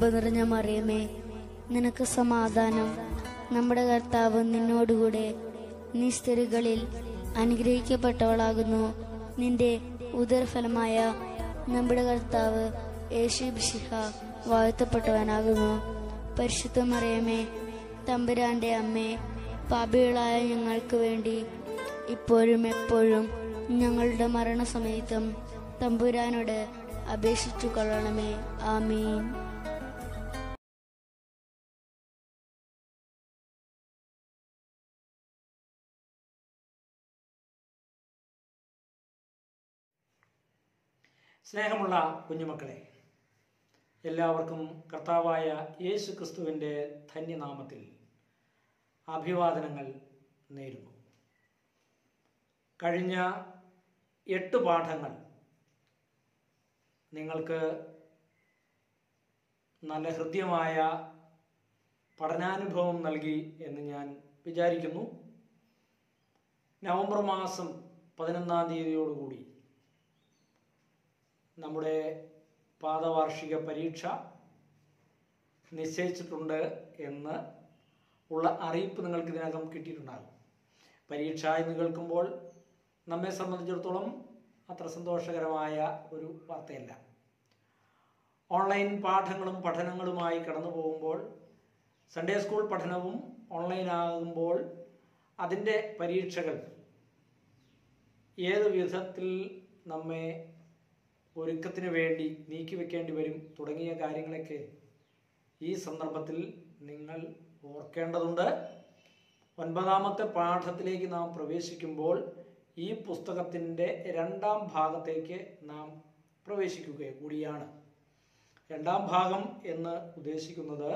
കൃപ നിറഞ്ഞ മറിയമേ നിനക്ക് സമാധാനം നമ്മുടെ കർത്താവ് നിന്നോടുകൂടെ നീ സ്ത്രീകളിൽ അനുഗ്രഹിക്കപ്പെട്ടവളാകുന്നു നിന്റെ ഉദരഫലമായ നമ്മുടെ കർത്താവ് യേശു ബിഷിഹ വാഴ്ത്തപ്പെട്ടവനാകുന്നു പരിശുദ്ധ മറിയമേ തമ്പുരാന്റെ അമ്മേ പാപികളായ ഞങ്ങൾക്ക് വേണ്ടി ഇപ്പോഴും എപ്പോഴും ഞങ്ങളുടെ മരണസമയത്തും തമ്പുരാനോട് അപേക്ഷിച്ചു കൊള്ളണമേ ആമീൻ സ്നേഹമുള്ള കുഞ്ഞുമക്കളെ എല്ലാവർക്കും കർത്താവായ യേശു ക്രിസ്തുവിൻ്റെ ധന്യനാമത്തിൽ അഭിവാദനങ്ങൾ നേരുന്നു കഴിഞ്ഞ എട്ട് പാഠങ്ങൾ നിങ്ങൾക്ക് നല്ല ഹൃദ്യമായ പഠനാനുഭവം നൽകി എന്ന് ഞാൻ വിചാരിക്കുന്നു നവംബർ മാസം പതിനൊന്നാം തീയതിയോടുകൂടി നമ്മുടെ പാദവാർഷിക പരീക്ഷ നിശ്ചയിച്ചിട്ടുണ്ട് എന്ന് ഉള്ള അറിയിപ്പ് നിങ്ങൾക്ക് ഇതിനകം കിട്ടിയിട്ടുണ്ടാകും പരീക്ഷ എന്ന് കേൾക്കുമ്പോൾ നമ്മെ സംബന്ധിച്ചിടത്തോളം അത്ര സന്തോഷകരമായ ഒരു വാർത്തയല്ല ഓൺലൈൻ പാഠങ്ങളും പഠനങ്ങളുമായി കടന്നു പോകുമ്പോൾ സൺഡേ സ്കൂൾ പഠനവും ഓൺലൈൻ ആകുമ്പോൾ അതിൻ്റെ പരീക്ഷകൾ ഏത് വിധത്തിൽ നമ്മെ ഒരുക്കത്തിന് വേണ്ടി നീക്കി വെക്കേണ്ടി വരും തുടങ്ങിയ കാര്യങ്ങളൊക്കെ ഈ സന്ദർഭത്തിൽ നിങ്ങൾ ഓർക്കേണ്ടതുണ്ട് ഒൻപതാമത്തെ പാഠത്തിലേക്ക് നാം പ്രവേശിക്കുമ്പോൾ ഈ പുസ്തകത്തിൻ്റെ രണ്ടാം ഭാഗത്തേക്ക് നാം പ്രവേശിക്കുക കൂടിയാണ് രണ്ടാം ഭാഗം എന്ന് ഉദ്ദേശിക്കുന്നത്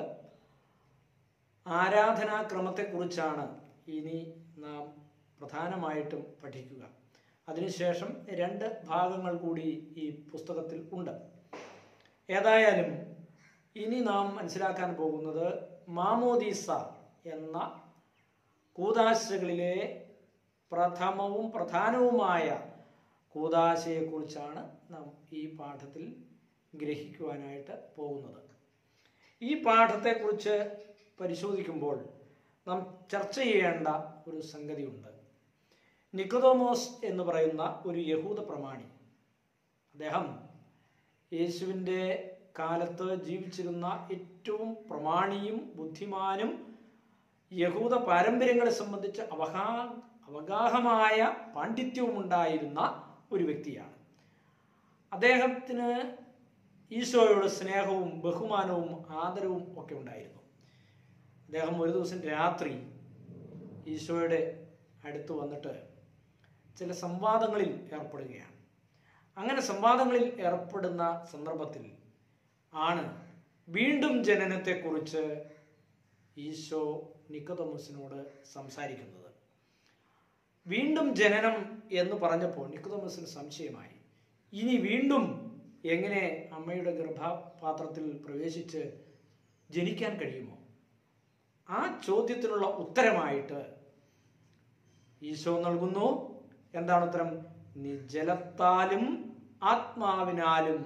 ആരാധനാക്രമത്തെക്കുറിച്ചാണ് ഇനി നാം പ്രധാനമായിട്ടും പഠിക്കുക അതിനുശേഷം രണ്ട് ഭാഗങ്ങൾ കൂടി ഈ പുസ്തകത്തിൽ ഉണ്ട് ഏതായാലും ഇനി നാം മനസ്സിലാക്കാൻ പോകുന്നത് മാമോദീസ എന്ന കൂതാശകളിലെ പ്രഥമവും പ്രധാനവുമായ കൂതാശയെക്കുറിച്ചാണ് നാം ഈ പാഠത്തിൽ ഗ്രഹിക്കുവാനായിട്ട് പോകുന്നത് ഈ പാഠത്തെക്കുറിച്ച് പരിശോധിക്കുമ്പോൾ നാം ചർച്ച ചെയ്യേണ്ട ഒരു സംഗതിയുണ്ട് നിക്കോദോമോസ് എന്ന് പറയുന്ന ഒരു യഹൂദ പ്രമാണി അദ്ദേഹം യേശുവിൻ്റെ കാലത്ത് ജീവിച്ചിരുന്ന ഏറ്റവും പ്രമാണിയും ബുദ്ധിമാനും യഹൂദ പാരമ്പര്യങ്ങളെ സംബന്ധിച്ച് അവഹാ അവഗാഹമായ പാണ്ഡിത്യവും ഉണ്ടായിരുന്ന ഒരു വ്യക്തിയാണ് അദ്ദേഹത്തിന് ഈശോയോട് സ്നേഹവും ബഹുമാനവും ആദരവും ഒക്കെ ഉണ്ടായിരുന്നു അദ്ദേഹം ഒരു ദിവസം രാത്രി ഈശോയുടെ അടുത്ത് വന്നിട്ട് ചില സംവാദങ്ങളിൽ ഏർപ്പെടുകയാണ് അങ്ങനെ സംവാദങ്ങളിൽ ഏർപ്പെടുന്ന സന്ദർഭത്തിൽ ആണ് വീണ്ടും ജനനത്തെക്കുറിച്ച് ഈശോ നിക്കതമസിനോട് സംസാരിക്കുന്നത് വീണ്ടും ജനനം എന്ന് പറഞ്ഞപ്പോൾ നിക്കതമസിന് സംശയമായി ഇനി വീണ്ടും എങ്ങനെ അമ്മയുടെ ഗർഭപാത്രത്തിൽ പ്രവേശിച്ച് ജനിക്കാൻ കഴിയുമോ ആ ചോദ്യത്തിനുള്ള ഉത്തരമായിട്ട് ഈശോ നൽകുന്നു എന്താണ് ഉത്തരം നീ ജലത്താലും ആത്മാവിനാലും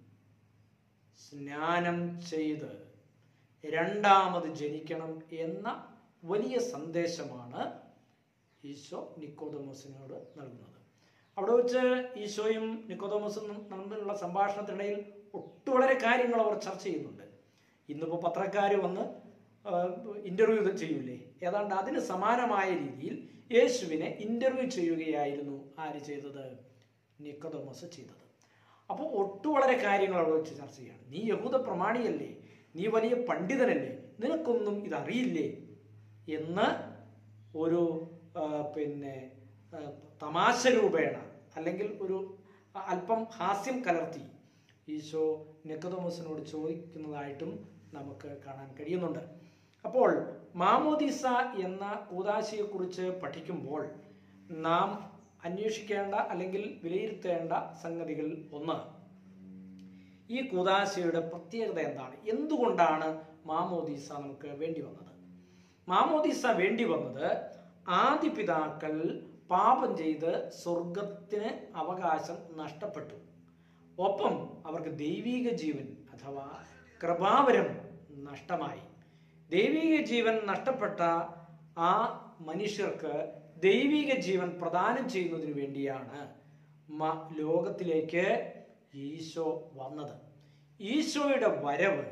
സ്നാനം ചെയ്ത് രണ്ടാമത് ജനിക്കണം എന്ന വലിയ സന്ദേശമാണ് ഈശോ നിക്കോദമോസിനോട് നൽകുന്നത് അവിടെ വെച്ച് ഈശോയും നിക്കോദമോസും തമ്മിലുള്ള സംഭാഷണത്തിനിടയിൽ ഒട്ടുവളരെ കാര്യങ്ങൾ അവർ ചർച്ച ചെയ്യുന്നുണ്ട് ഇന്നിപ്പോൾ പത്രക്കാർ വന്ന് ഇന്റർവ്യൂ ചെയ്യൂലേ ഏതാണ്ട് അതിന് സമാനമായ രീതിയിൽ യേശുവിനെ ഇന്റർവ്യൂ ചെയ്യുകയായിരുന്നു ആര് ചെയ്തത് നിക്കോദമോസ് ചെയ്തത് അപ്പോൾ ഒട്ടുവളരെ കാര്യങ്ങൾ അവിടെ വെച്ച് ചർച്ച ചെയ്യാണ് നീ യഹൂദ പ്രമാണിയല്ലേ നീ വലിയ പണ്ഡിതനല്ലേ നിനക്കൊന്നും ഇതറിയില്ലേ എന്ന് ഒരു ആ, പിന്നെ ആ, തമാശ രൂപേണ അല്ലെങ്കിൽ ഒരു അല്പം ഹാസ്യം കലർത്തി ഈശോ നിക്കതോമസിനോട് ചോദിക്കുന്നതായിട്ടും നമുക്ക് കാണാൻ കഴിയുന്നുണ്ട് അപ്പോൾ മാമോദിസ എന്ന കൂതാശയെക്കുറിച്ച് പഠിക്കുമ്പോൾ നാം അന്വേഷിക്കേണ്ട അല്ലെങ്കിൽ വിലയിരുത്തേണ്ട സംഗതികൾ ഒന്ന് ഈ കൂതാശയുടെ പ്രത്യേകത എന്താണ് എന്തുകൊണ്ടാണ് മാമോദീസ നമുക്ക് വേണ്ടി വന്നത് മാമോദീസ വേണ്ടി വന്നത് ആദ്യ പിതാക്കൾ പാപം ചെയ്ത് സ്വർഗത്തിന് അവകാശം നഷ്ടപ്പെട്ടു ഒപ്പം അവർക്ക് ദൈവീക ജീവൻ അഥവാ കൃപാവരം നഷ്ടമായി ദൈവിക ജീവൻ നഷ്ടപ്പെട്ട ആ മനുഷ്യർക്ക് ദൈവിക ജീവൻ പ്രദാനം ചെയ്യുന്നതിന് വേണ്ടിയാണ് മ- ലോകത്തിലേക്ക് ഈശോ വന്നത് ഈശോയുടെ വരവ്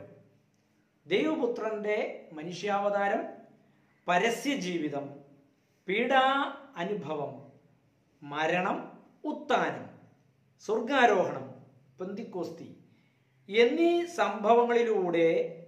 ദൈവപുത്രന്റെ മനുഷ്യാവതാരം പരസ്യ ജീവിതം പീഡാ അനുഭവം മരണം ഉത്ഥാനം സ്വർഗാരോഹണം പെന്തിക്കോസ്തി എന്നീ സംഭവങ്ങളിലൂടെ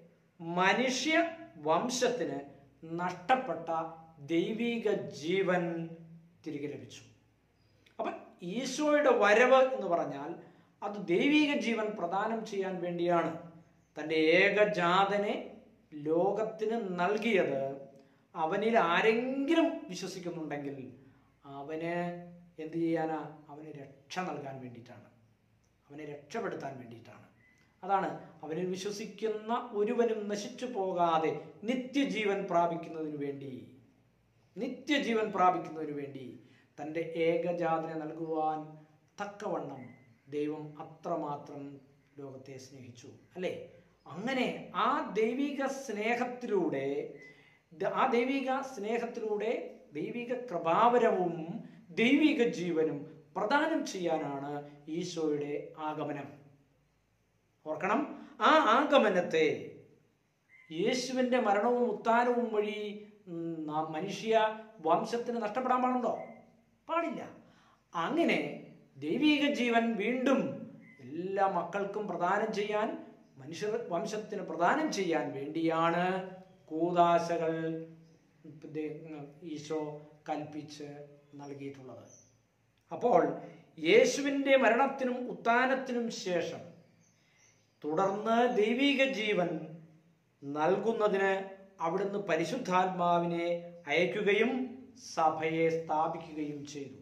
മനുഷ്യ വംശത്തിന് നഷ്ടപ്പെട്ട ദൈവിക ജീവൻ തിരികെ ലഭിച്ചു അപ്പൊ ഈശോയുടെ വരവ് എന്ന് പറഞ്ഞാൽ അത് ദൈവിക ജീവൻ പ്രദാനം ചെയ്യാൻ വേണ്ടിയാണ് തൻ്റെ ഏകജാതനെ ലോകത്തിന് നൽകിയത് അവനിൽ ആരെങ്കിലും വിശ്വസിക്കുന്നുണ്ടെങ്കിൽ അവന് എന്ത് ചെയ്യാനാ അവന് രക്ഷ നൽകാൻ വേണ്ടിയിട്ടാണ് അവനെ രക്ഷപ്പെടുത്താൻ വേണ്ടിയിട്ടാണ് അതാണ് അവനിൽ വിശ്വസിക്കുന്ന ഒരുവനും നശിച്ചു പോകാതെ നിത്യജീവൻ പ്രാപിക്കുന്നതിന് വേണ്ടി നിത്യജീവൻ പ്രാപിക്കുന്നതിന് വേണ്ടി തൻ്റെ ഏകജാതനെ നൽകുവാൻ തക്കവണ്ണം ദൈവം അത്രമാത്രം ലോകത്തെ സ്നേഹിച്ചു അല്ലേ അങ്ങനെ ആ ദൈവിക സ്നേഹത്തിലൂടെ ദ- ആ ദൈവിക സ്നേഹത്തിലൂടെ ദൈവിക കൃപാവരവും ദൈവിക ജീവനും പ്രദാനം ചെയ്യാനാണ് ഈശോയുടെ ആഗമനം ഓർക്കണം ആ ആഗമനത്തെ യേശുവിന്റെ മരണവും ഉത്ഥാനവും വഴി ഉം, നാം മനുഷ്യ വംശത്തിന് നഷ്ടപ്പെടാൻ പാടുണ്ടോ പാടില്ല അങ്ങനെ ദൈവിക ജീവൻ വീണ്ടും എല്ലാ മക്കൾക്കും പ്രദാനം ചെയ്യാൻ മനുഷ്യ വംശത്തിന് പ്രദാനം ചെയ്യാൻ വേണ്ടിയാണ് കൂതാശകൾ ദേ- ഈശോ കൽപ്പിച്ച് നൽകിയിട്ടുള്ളത് അപ്പോൾ യേശുവിൻ്റെ മരണത്തിനും ഉത്ഥാനത്തിനും ശേഷം തുടർന്ന് ദൈവിക ജീവൻ നൽകുന്നതിന് അവിടുന്ന് പരിശുദ്ധാത്മാവിനെ അയക്കുകയും സഭയെ സ്ഥാപിക്കുകയും ചെയ്തു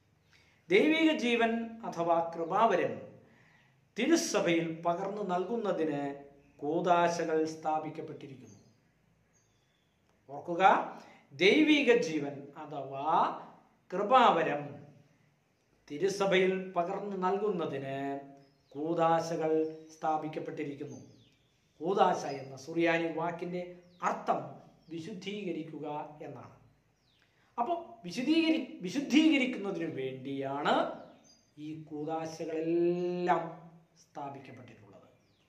ദൈവിക ജീവൻ അഥവാ കൃപാവരം തിരുസഭയിൽ പകർന്നു നൽകുന്നതിന് കൂതാശകൾ സ്ഥാപിക്കപ്പെട്ടിരിക്കുന്നു ഓർക്കുക ദൈവിക ജീവൻ അഥവാ കൃപാവരം തിരുസഭയിൽ പകർന്നു നൽകുന്നതിന് കൂതാശകൾ സ്ഥാപിക്കപ്പെട്ടിരിക്കുന്നു കൂതാശ എന്ന സുറിയാനി വാക്കിന്റെ അർത്ഥം വിശുദ്ധീകരിക്കുക എന്നാണ് അപ്പോൾ വിശുദ്ധീകരി വിശുദ്ധീകരിക്കുന്നതിന് വേണ്ടിയാണ് ഈ കൂതാശകളെല്ലാം സ്ഥാപിക്കപ്പെട്ടിട്ടുള്ളത്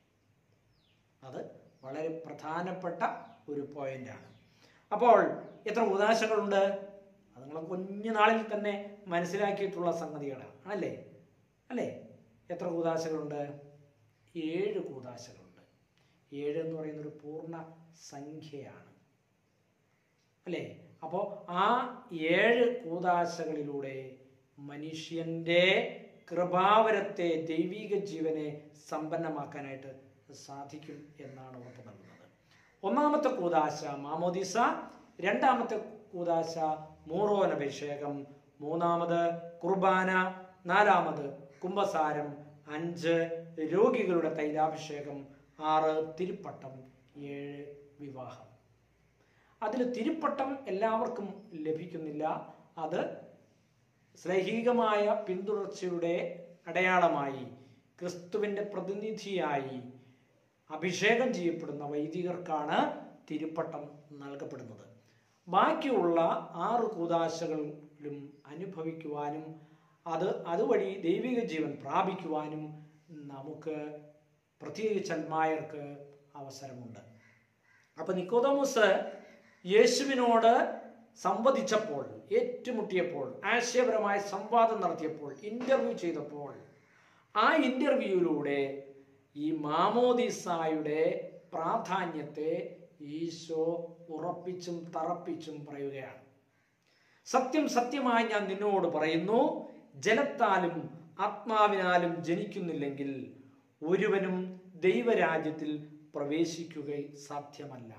അത് വളരെ പ്രധാനപ്പെട്ട ഒരു പോയിന്റാണ് അപ്പോൾ എത്ര കൂതാശകളുണ്ട് അത് നിങ്ങൾ കുഞ്ഞുനാളിൽ തന്നെ മനസ്സിലാക്കിയിട്ടുള്ള സംഗതികളാണ് ആണല്ലേ അല്ലേ എത്ര കൂതാശകളുണ്ട് ഏഴ് കൂതാശകളുണ്ട് ഏഴ് എന്ന് പറയുന്ന ഒരു പൂർണ്ണ സംഖ്യയാണ് അല്ലേ അപ്പോൾ ആ ഏഴ് കൂതാശകളിലൂടെ മനുഷ്യന്റെ കൃപാവരത്തെ ദൈവിക ജീവനെ സമ്പന്നമാക്കാനായിട്ട് സാധിക്കും എന്നാണ് ഉറപ്പ് നൽകുന്നത് ഒന്നാമത്തെ കൂതാശ മാമോദിസ രണ്ടാമത്തെ കൂതാശ മൂറോൻ അഭിഷേകം മൂന്നാമത് കുർബാന നാലാമത് കുംഭസാരം അഞ്ച് രോഗികളുടെ തൈലാഭിഷേകം ആറ് തിരുപ്പട്ടം ഏഴ് വിവാഹം അതിൽ തിരുപ്പട്ടം എല്ലാവർക്കും ലഭിക്കുന്നില്ല അത് ശ്ലൈഹികമായ പിന്തുടർച്ചയുടെ അടയാളമായി ക്രിസ്തുവിൻ്റെ പ്രതിനിധിയായി അഭിഷേകം ചെയ്യപ്പെടുന്ന വൈദികർക്കാണ് തിരുപ്പട്ടം നൽകപ്പെടുന്നത് ബാക്കിയുള്ള ആറ് കൂതാശകളിലും അനുഭവിക്കുവാനും അത് അതുവഴി ദൈവിക ജീവൻ പ്രാപിക്കുവാനും നമുക്ക് പ്രത്യേകിച്ച് അൽമായർക്ക് അവസരമുണ്ട് അപ്പൊ നിക്കോദോമസ് യേശുവിനോട് സംവദിച്ചപ്പോൾ ഏറ്റുമുട്ടിയപ്പോൾ ആശയപരമായ സംവാദം നടത്തിയപ്പോൾ ഇന്റർവ്യൂ ചെയ്തപ്പോൾ ആ ഇന്റർവ്യൂവിലൂടെ ഈ മാമോദിസായുടെ പ്രാധാന്യത്തെ ഈശോ ഉറപ്പിച്ചും തറപ്പിച്ചും പറയുകയാണ് സത്യം സത്യമായി ഞാൻ നിന്നോട് പറയുന്നു ജലത്താലും ആത്മാവിനാലും ജനിക്കുന്നില്ലെങ്കിൽ ഒരുവനും ദൈവരാജ്യത്തിൽ പ്രവേശിക്കുക സാധ്യമല്ല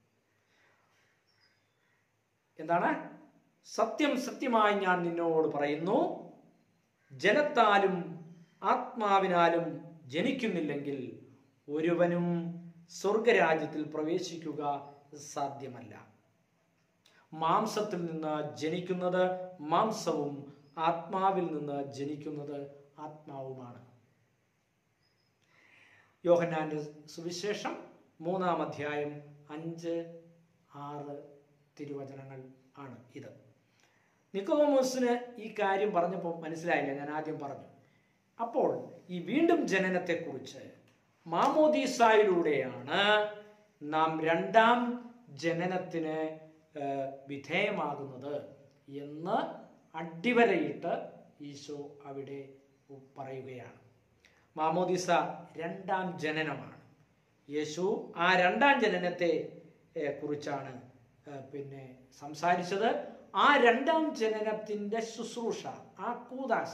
എന്താണ് സത്യം സത്യമായി ഞാൻ നിന്നോട് പറയുന്നു ജലത്താലും ആത്മാവിനാലും ജനിക്കുന്നില്ലെങ്കിൽ ഒരുവനും സ്വർഗരാജ്യത്തിൽ പ്രവേശിക്കുക സാധ്യമല്ല മാംസത്തിൽ നിന്ന് ജനിക്കുന്നത് മാംസവും ആത്മാവിൽ നിന്ന് ജനിക്കുന്നത് ആത്മാവുമാണ് യോഹന്നാന്റെ സുവിശേഷം മൂന്നാം അധ്യായം അഞ്ച് ആറ് തിരുവചനങ്ങൾ ആണ് ഇത് നിക്കോമോസിന് ഈ കാര്യം പറഞ്ഞപ്പോൾ മനസ്സിലായില്ല ഞാൻ ആദ്യം പറഞ്ഞു അപ്പോൾ ഈ വീണ്ടും ജനനത്തെക്കുറിച്ച് മാമോദീസായിലൂടെയാണ് നാം രണ്ടാം ജനനത്തിന് ഏഹ്, വിധേയമാകുന്നത് എന്ന് അടിവരയിട്ട് ഈശോ അവിടെ പറയുകയാണ് മാമോദിസ രണ്ടാം ജനനമാണ് യേശു ആ രണ്ടാം ജനനത്തെ ഏഹ്, കുറിച്ചാണ് ഏഹ്, പിന്നെ സംസാരിച്ചത് ആ രണ്ടാം ജനനത്തിന്റെ ശുശ്രൂഷ ആ കൂതാശ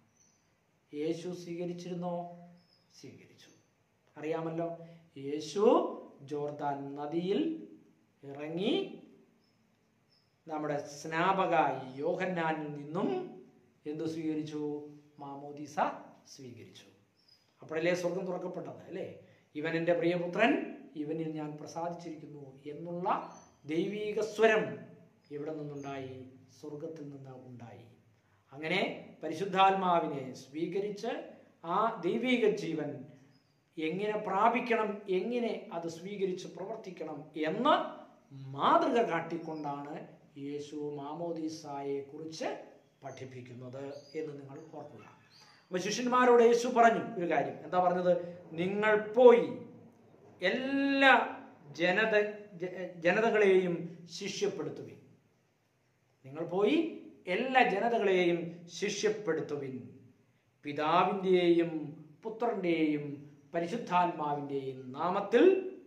യേശു സ്വീകരിച്ചിരുന്നോ സ്വീകരിച്ചു അറിയാമല്ലോ യേശു ജോർദാൻ നദിയിൽ ഇറങ്ങി നമ്മുടെ സ്നാപക യോഹന്നാനിൽ നിന്നും എന്തു സ്വീകരിച്ചു മാമോദിസ സ്വീകരിച്ചു അപ്പോഴല്ലേ സ്വർഗം തുറക്കപ്പെട്ടത് അല്ലേ ഇവൻ എൻ്റെ പ്രിയപുത്രൻ ഇവനിൽ ഞാൻ പ്രസാദിച്ചിരിക്കുന്നു എന്നുള്ള ദൈവീക സ്വരം എവിടെ നിന്നുണ്ടായി സ്വർഗത്തിൽ നിന്ന് ഉണ്ടായി അങ്ങനെ പരിശുദ്ധാത്മാവിനെ സ്വീകരിച്ച് ആ ദൈവീക ജീവൻ എങ്ങനെ പ്രാപിക്കണം എങ്ങനെ അത് സ്വീകരിച്ച് പ്രവർത്തിക്കണം എന്ന് മാതൃക കാട്ടിക്കൊണ്ടാണ് യേശു മാമോദീസായെ കുറിച്ച് പഠിപ്പിക്കുന്നത് എന്ന് നിങ്ങൾ ഓർക്കുക അപ്പൊ ശിഷ്യന്മാരോട് യേശു പറഞ്ഞു ഒരു കാര്യം എന്താ പറഞ്ഞത് നിങ്ങൾ പോയി എല്ലാ ജനത ജ- ജനതകളെയും ശിഷ്യപ്പെടുത്തുവിൻ നിങ്ങൾ പോയി എല്ലാ ജനതകളെയും ശിഷ്യപ്പെടുത്തുവിൻ പിതാവിൻ്റെയും പുത്രൻ്റെയും പരിശുദ്ധാത്മാവിൻ്റെയും നാമത്തിൽ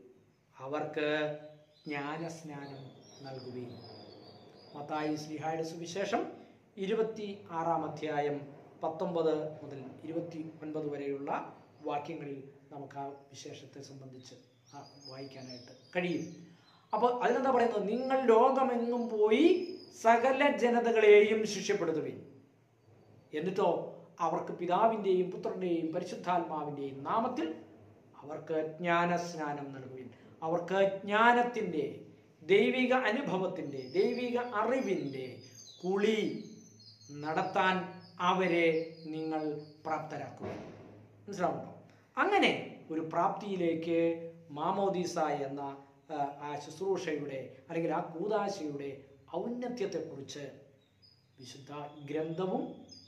അവർക്ക് ജ്ഞാനസ്നാനം നൽകുകയും മത്തായി ശ്രീഹായുടെ സുവിശേഷം ഇരുപത്തി ആറാം അധ്യായം പത്തൊമ്പത് മുതൽ ഇരുപത്തി ഒൻപത് വരെയുള്ള വാക്യങ്ങളിൽ നമുക്ക് ആ വിശേഷത്തെ സംബന്ധിച്ച് ആ വായിക്കാനായിട്ട് കഴിയും അപ്പോൾ അതിനെന്താ പറയുന്നത് നിങ്ങൾ ലോകമെങ്ങും പോയി സകല ജനതകളെയും ശിഷ്യപ്പെടുത്തുവിൻ എന്നിട്ടോ അവർക്ക് പിതാവിൻ്റെയും പുത്രൻ്റെയും പരിശുദ്ധാത്മാവിൻ്റെയും നാമത്തിൽ അവർക്ക് ജ്ഞാനസ്നാനം നൽകുവിൻ അവർക്ക് ജ്ഞാനത്തിൻ്റെ ദൈവിക അനുഭവത്തിൻ്റെ ദൈവിക അറിവിൻ്റെ കുളി നടത്താൻ അവരെ നിങ്ങൾ പ്രാപ്തരാക്കുക മനസ്സിലാവുണ്ടോ അങ്ങനെ ഒരു പ്രാപ്തിയിലേക്ക് മാമോദീസ എന്ന ആ, ആ ശുശ്രൂഷയുടെ അല്ലെങ്കിൽ ആ കൂതാശയുടെ ഔന്നത്യത്തെക്കുറിച്ച് വിശുദ്ധ ഗ്രന്ഥവും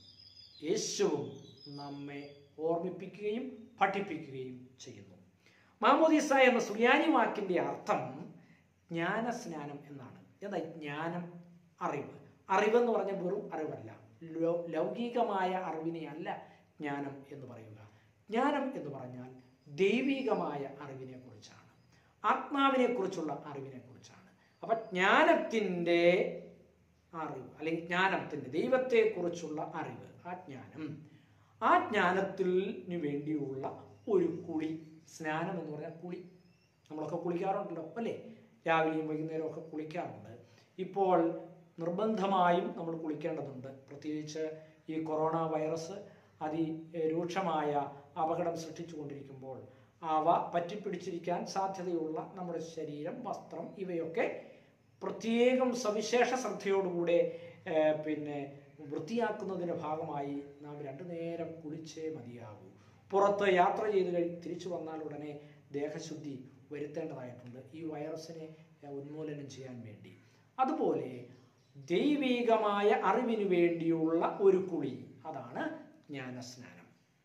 യേശുവും നമ്മെ ഓർമ്മിപ്പിക്കുകയും പഠിപ്പിക്കുകയും ചെയ്യുന്നു മാമോദീസ എന്ന സുറിയാനി വാക്കിന്റെ അർത്ഥം ജ്ഞാനസ്നാനം എന്നാണ് എന്താ ജ്ഞാനം അറിവ് അറിവെന്ന് പറഞ്ഞ വെറും അറിവല്ല ലൗ- ലൗകികമായ അറിവിനെ അല്ല ജ്ഞാനം എന്ന് പറയുക ജ്ഞാനം എന്ന് പറഞ്ഞാൽ ദൈവികമായ അറിവിനെ കുറിച്ചാണ് ആത്മാവിനെ കുറിച്ചുള്ള അറിവിനെ കുറിച്ചാണ് അപ്പൊ ജ്ഞാനത്തിൻ്റെ അറിവ് അല്ലെങ്കിൽ ജ്ഞാനത്തിൻ്റെ ദൈവത്തെക്കുറിച്ചുള്ള അറിവ് ആ ജ്ഞാനം ആ ജ്ഞാനത്തിന് വേണ്ടിയുള്ള ഒരു കുളി സ്നാനം എന്ന് പറഞ്ഞാൽ കുളി നമ്മളൊക്കെ കുളിക്കാറുണ്ടല്ലോ അല്ലേ രാവിലെയും വൈകുന്നേരവും ഒക്കെ കുളിക്കാറുണ്ട് ഇപ്പോൾ നിർബന്ധമായും നമ്മൾ കുളിക്കേണ്ടതുണ്ട് പ്രത്യേകിച്ച് ഈ കൊറോണ വൈറസ് അതിരൂക്ഷമായ അപകടം സൃഷ്ടിച്ചുകൊണ്ടിരിക്കുമ്പോൾ അവ പറ്റിപ്പിടിച്ചിരിക്കാൻ സാധ്യതയുള്ള നമ്മുടെ ശരീരം വസ്ത്രം ഇവയൊക്കെ പ്രത്യേകം സവിശേഷ ശ്രദ്ധയോടുകൂടെ ഏർ, പിന്നെ വൃത്തിയാക്കുന്നതിൻ്റെ ഭാഗമായി നാം രണ്ടു നേരം കുളിച്ചേ മതിയാകൂ പുറത്ത് യാത്ര ചെയ്ത് കഴി തിരിച്ചു വന്നാൽ ഉടനെ ദേഹശുദ്ധി വരുത്തേണ്ടതായിട്ടുണ്ട് ഈ വൈറസിനെ ഏർ, ഉന്മൂലനം ചെയ്യാൻ വേണ്ടി അതുപോലെ ദൈവികമായ അറിവിനു വേണ്ടിയുള്ള ഒരു കുളി അതാണ് ജ്ഞാനസ്നാനം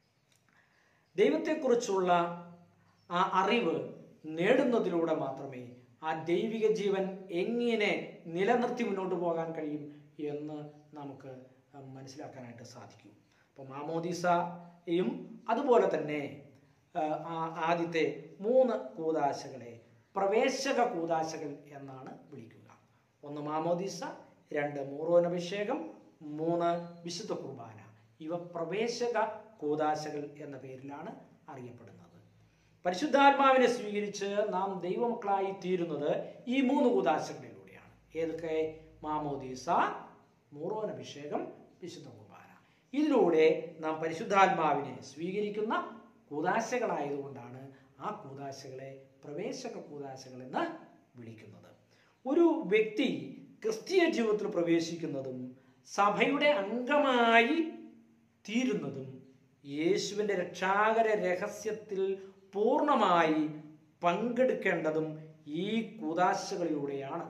ദൈവത്തെക്കുറിച്ചുള്ള ആ അറിവ് നേടുന്നതിലൂടെ മാത്രമേ ആ ദൈവിക ജീവൻ എങ്ങനെ നിലനിർത്തി മുന്നോട്ട് പോകാൻ കഴിയും എന്ന് നമുക്ക് മനസ്സിലാക്കാനായിട്ട് സാധിക്കും അപ്പോൾ മാമോദീസയും അതുപോലെ തന്നെ ആ, ആ ആദ്യത്തെ മൂന്ന് കൂതാശകളെ പ്രവേശക കൂതാശകൾ എന്നാണ് വിളിക്കുക ഒന്ന് മാമോദീസ രണ്ട് മൂറോനഭിഷേകം മൂന്ന് വിശുദ്ധ കുർബാന ഇവ പ്രവേശക കൂതാശകൾ എന്ന പേരിലാണ് അറിയപ്പെടുന്നത് പരിശുദ്ധാത്മാവിനെ സ്വീകരിച്ച് നാം ദൈവമക്കളായി തീരുന്നത് ഈ മൂന്ന് കൂതാശകളിലൂടെയാണ് ഏതൊക്കെ മാമോദീസ മൂറോനഭിഷേകം വിശുദ്ധ കുർബാന ഇതിലൂടെ നാം പരിശുദ്ധാത്മാവിനെ സ്വീകരിക്കുന്ന കൂതാശകളായതുകൊണ്ടാണ് ആ കൂതാശകളെ പ്രവേശക കൂതാശകൾ എന്ന് വിളിക്കുന്നത് ഒരു വ്യക്തി ക്രിസ്തീയ ജീവിതത്തിൽ പ്രവേശിക്കുന്നതും സഭയുടെ അംഗമായി തീരുന്നതും യേശുവിൻ്റെ രക്ഷാകര രഹസ്യത്തിൽ പൂർണ്ണമായി പങ്കെടുക്കേണ്ടതും ഈ കൂതാശകളിലൂടെയാണ്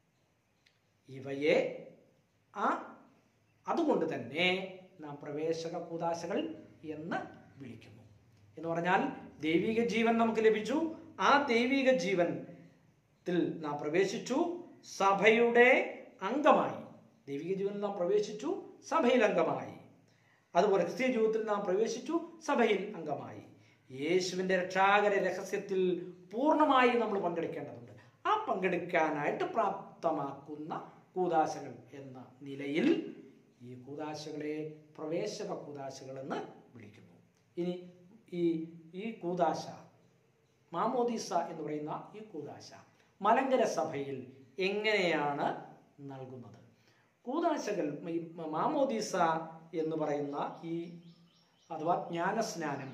ഇവയെ ആ അതുകൊണ്ട് തന്നെ നാം പ്രവേശക കൂതാശകൾ എന്ന് വിളിക്കുന്നു എന്ന് പറഞ്ഞാൽ ദൈവിക ജീവൻ നമുക്ക് ലഭിച്ചു ആ ദൈവിക ജീവനത്തിൽ നാം പ്രവേശിച്ചു സഭയുടെ അംഗമായി ദൈവിക ജീവനിൽ നാം പ്രവേശിച്ചു സഭയിൽ അംഗമായി അതുപോലെ ക്രിസ്തീയ ജീവിതത്തിൽ നാം പ്രവേശിച്ചു സഭയിൽ അംഗമായി യേശുവിൻ്റെ രക്ഷാകര രഹസ്യത്തിൽ പൂർണ്ണമായി നമ്മൾ പങ്കെടുക്കേണ്ടതുണ്ട് ആ പങ്കെടുക്കാനായിട്ട് പ്രാപ്തമാക്കുന്ന കൂതാശകൾ എന്ന നിലയിൽ ഈ കൂതാശകളെ പ്രവേശക കൂതാശകൾ എന്ന് വിളിക്കുന്നു ഇനി ഈ ഈ കൂതാശ മാമോദീസ എന്ന് പറയുന്ന ഈ കൂതാശ മലങ്കര സഭയിൽ എങ്ങനെയാണ് നൽകുന്നത് കൂതാശകൾ ഈ മാമോദീസ എന്ന് പറയുന്ന ഈ അഥവാ ജ്ഞാനസ്നാനം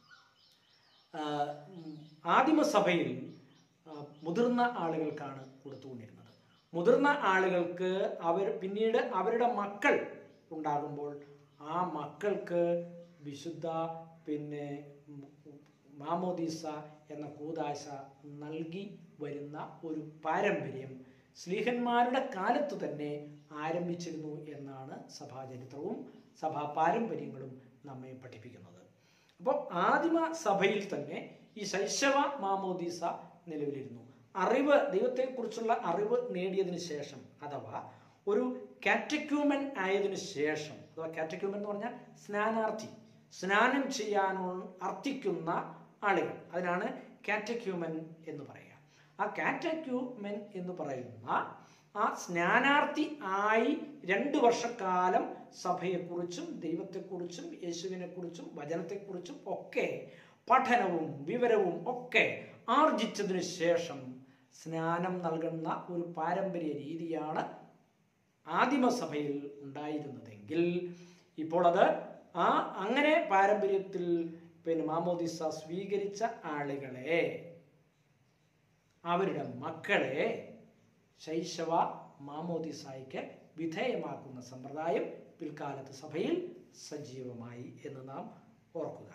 ആ, ഉം, ആദിമസഭയിൽ ആ, മുതിർന്ന ആളുകൾക്കാണ് കൊടുത്തുകൊണ്ടിരുന്നത് മുതിർന്ന ആളുകൾക്ക് അവർ പിന്നീട് അവരുടെ മക്കൾ ഉണ്ടാകുമ്പോൾ ആ മക്കൾക്ക് വിശുദ്ധ പിന്നെ ഉം, മാമോദീസ എന്ന കൂതാശ നൽകി വരുന്ന ഒരു പാരമ്പര്യം സ്ലീഹന്മാരുടെ കാലത്ത് തന്നെ ആരംഭിച്ചിരുന്നു എന്നാണ് സഭാചരിത്രവും സഭാ പാരമ്പര്യങ്ങളും നമ്മെ പഠിപ്പിക്കുന്നത് അപ്പോൾ ആദിമ സഭയിൽ തന്നെ ഈ ശൈശവ മാമോദീസ നിലവിലിരുന്നു അറിവ് ദൈവത്തെക്കുറിച്ചുള്ള അറിവ് നേടിയതിനു ശേഷം അഥവാ ഒരു കാറ്റക്യൂമൻ ആയതിനു ശേഷം അഥവാ കാറ്റക്യൂമൻ എന്ന് പറഞ്ഞാൽ സ്നാനാർത്ഥി സ്നാനം ചെയ്യാനോ അർത്ഥിക്കുന്ന ആളുകൾ അതിനാണ് കാറ്റക്യൂമൻ എന്ന് പറയുക ആ കാറ്റക്യൂമൻ എന്ന് പറയുന്ന ആ സ്നാനാർത്ഥി ആയി രണ്ട് വർഷക്കാലം സഭയെക്കുറിച്ചും ദൈവത്തെക്കുറിച്ചും യേശുവിനെക്കുറിച്ചും വചനത്തെക്കുറിച്ചും ഒക്കെ പഠനവും വിവരവും ഒക്കെ ആർജിച്ചതിനു ശേഷം സ്നാനം നൽകുന്ന ഒരു പാരമ്പര്യ രീതിയാണ് ആദിമസഭയിൽ ഉണ്ടായിരുന്നതെങ്കിൽ ഇപ്പോൾ അത് ആ അങ്ങനെ പാരമ്പര്യത്തിൽ പിന്നെ മാമോദിസ സ്വീകരിച്ച ആളുകളെ അവരുടെ മക്കളെ ശൈശവ മാമോദിസായിക്ക് വിധേയമാക്കുന്ന സമ്പ്രദായം പിൽക്കാലത്ത് സഭയിൽ സജീവമായി എന്ന് നാം ഓർക്കുക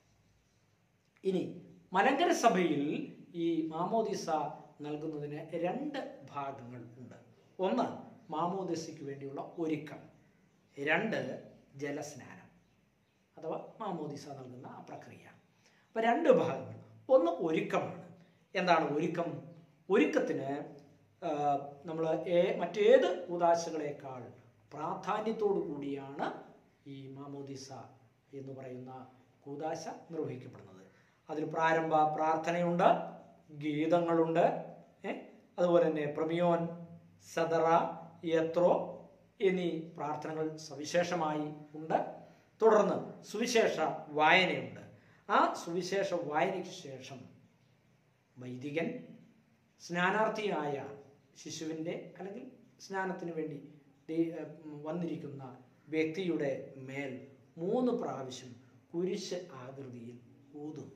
ഇനി മലങ്കര സഭയിൽ ഈ മാമോദിസ നൽകുന്നതിന് രണ്ട് ഭാഗങ്ങൾ ഉണ്ട് ഒന്ന് മാമോദിസയ്ക്ക് വേണ്ടിയുള്ള ഒരുക്കം രണ്ട് ജലസ്നാനം അഥവാ മാമോദിസ നൽകുന്ന ആ പ്രക്രിയ അപ്പം രണ്ട് ഭാഗങ്ങൾ ഒന്ന് ഒരുക്കമാണ് എന്താണ് ഒരുക്കം ഒരുക്കത്തിന് നമ്മൾ മറ്റേത് ഉദാശകളെക്കാൾ പ്രാധാന്യത്തോടു കൂടിയാണ് ഈ മാമോദിസ എന്ന് പറയുന്ന കൂതാശ നിർവഹിക്കപ്പെടുന്നത് അതിൽ പ്രാരംഭ പ്രാർത്ഥനയുണ്ട് ഗീതങ്ങളുണ്ട് ഏ? അതുപോലെ തന്നെ പ്രമിയോൻ സദറ യത്രോ എന്നീ പ്രാർത്ഥനകൾ സവിശേഷമായി ഉണ്ട് തുടർന്ന് സുവിശേഷ വായനയുണ്ട് ആ സുവിശേഷ വായനയ്ക്ക് ശേഷം വൈദികൻ സ്നാനാർത്ഥിയായ ശിശുവിൻ്റെ അല്ലെങ്കിൽ സ്നാനത്തിന് വേണ്ടി ദൈ- ഏർ വന്നിരിക്കുന്ന വ്യക്തിയുടെ മേൽ മൂന്ന് പ്രാവശ്യം കുരിശ് ആകൃതിയിൽ ഊതുന്നു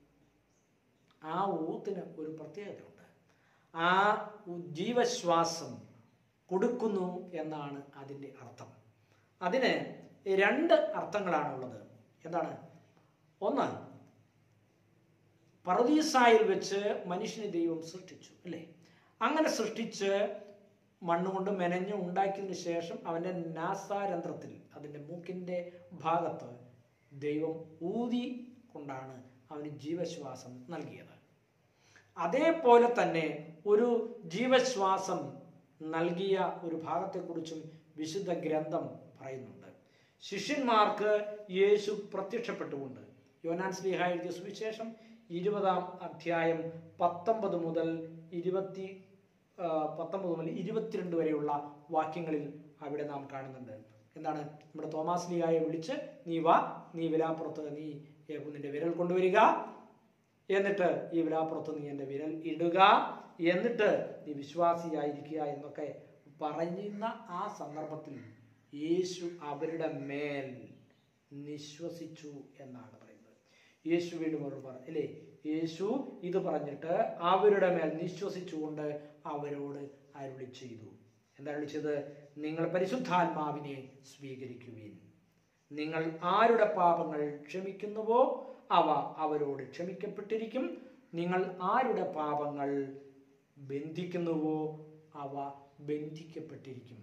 ആ ഊത്തിന് ഒരു പ്രത്യേകതയുണ്ട് ആ ഉ- ജീവശ്വാസം കൊടുക്കുന്നു എന്നാണ് അതിൻ്റെ അർത്ഥം അതിന് രണ്ട് അർത്ഥങ്ങളാണുള്ളത് എന്താണ് ഒന്ന് പറദീസായിൽ വെച്ച് മനുഷ്യനെ ദൈവം സൃഷ്ടിച്ചു അല്ലേ അങ്ങനെ സൃഷ്ടിച്ച് മണ്ണുകൊണ്ട് മെനഞ്ഞ് ഉണ്ടാക്കിയതിന് ശേഷം അവൻ്റെ നാസാരന്ധ്രത്തിൽ അതിൻ്റെ മൂക്കിൻ്റെ ഭാഗത്ത് ദൈവം ഊതി കൊണ്ടാണ് അവന് ജീവശ്വാസം നൽകിയത് അതേപോലെ തന്നെ ഒരു ജീവശ്വാസം നൽകിയ ഒരു ഭാഗത്തെക്കുറിച്ചും വിശുദ്ധ ഗ്രന്ഥം പറയുന്നുണ്ട് ശിഷ്യന്മാർക്ക് യേശു പ്രത്യക്ഷപ്പെട്ടുകൊണ്ട് യോനാൻ സ്ലീഹ എഴുതിയ സുവിശേഷം ഇരുപതാം അധ്യായം പത്തൊമ്പത് മുതൽ ഇരുപത്തി ആ, പത്തൊമ്പത് മുതൽ ഇരുപത്തിരണ്ട് വരെയുള്ള വാക്യങ്ങളിൽ അവിടെ നാം കാണുന്നുണ്ട് എന്താണ് നമ്മുടെ തോമാസ് ലീഹായെ വിളിച്ച് നീ വാ നീ വിലാപ്പുറത്ത് നീ ഏ, നിന്റെ വിരൽ കൊണ്ടുവരിക എന്നിട്ട് ഈ വിലാപ്പുറത്ത് നീ എൻ്റെ വിരൽ ഇടുക എന്നിട്ട് നീ വിശ്വാസിയായിരിക്കുക എന്നൊക്കെ പറയുന്ന ആ സന്ദർഭത്തിൽ യേശു അവരുടെ മേൽ നിശ്വസിച്ചു എന്നാണ് പറയുന്നത് യേശു വീണ്ടും അവർ പറഞ്ഞു അല്ലേ യേശു ഇത് പറഞ്ഞിട്ട് അവരുടെ മേൽ നിശ്വസിച്ചുകൊണ്ട് അവരോട് അരുളി ചെയ്തു എന്താ അരുളി ചെയ്തത് നിങ്ങൾ പരിശുദ്ധാത്മാവിനെ സ്വീകരിക്കുവിൻ നിങ്ങൾ ആരുടെ പാപങ്ങൾ ക്ഷമിക്കുന്നുവോ അവ അവരോട് ക്ഷമിക്കപ്പെട്ടിരിക്കും നിങ്ങൾ ആരുടെ പാപങ്ങൾ ബന്ധിക്കുന്നുവോ അവ ബന്ധിക്കപ്പെട്ടിരിക്കും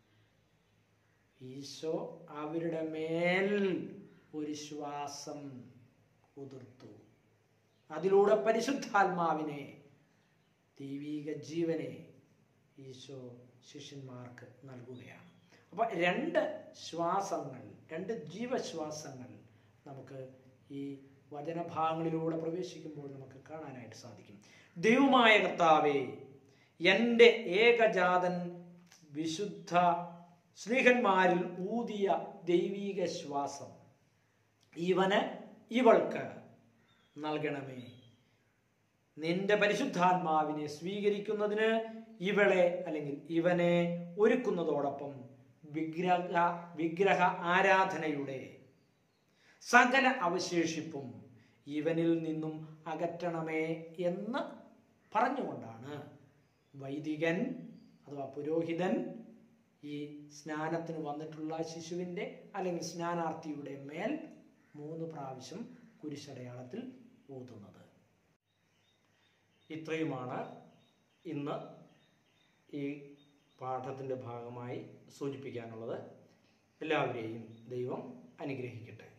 ഈശോ അവരുടെ മേൽ ഒരു ശ്വാസം ഉതിർത്തു അതിലൂടെ പരിശുദ്ധാത്മാവിനെ ദൈവീക ജീവനെ ഈശോ ശിഷ്യന്മാർക്ക് നൽകുകയാണ് അപ്പൊ രണ്ട് ശ്വാസങ്ങൾ രണ്ട് ജീവശ്വാസങ്ങൾ നമുക്ക് ഈ വചനഭാഗങ്ങളിലൂടെ പ്രവേശിക്കുമ്പോൾ നമുക്ക് കാണാനായിട്ട് സാധിക്കും ദൈവമായ കർത്താവേ എൻ്റെ ഏകജാതൻ വിശുദ്ധ സ്നേഹന്മാരിൽ ഊതിയ ദൈവീക ശ്വാസം ഇവന് ഇവൾക്ക് നൽകണമേ നിന്റെ പരിശുദ്ധാത്മാവിനെ സ്വീകരിക്കുന്നതിന് ഇവളെ അല്ലെങ്കിൽ ഇവനെ ഒരുക്കുന്നതോടൊപ്പം വിഗ്രഹ വിഗ്രഹ ആരാധനയുടെ സകല അവശേഷിപ്പും ഇവനിൽ നിന്നും അകറ്റണമേ എന്ന് പറഞ്ഞുകൊണ്ടാണ് വൈദികൻ അഥവാ പുരോഹിതൻ ഈ സ്നാനത്തിന് വന്നിട്ടുള്ള ശിശുവിൻ്റെ അല്ലെങ്കിൽ സ്നാനാർത്ഥിയുടെ മേൽ മൂന്ന് പ്രാവശ്യം കുരിശടയാളത്തിൽ ഊതുന്നത് ഇത്രയുമാണ് ഇന്ന് ഈ പാഠത്തിൻ്റെ ഭാഗമായി സൂചിപ്പിക്കാനുള്ളത് എല്ലാവരെയും ദൈവം അനുഗ്രഹിക്കട്ടെ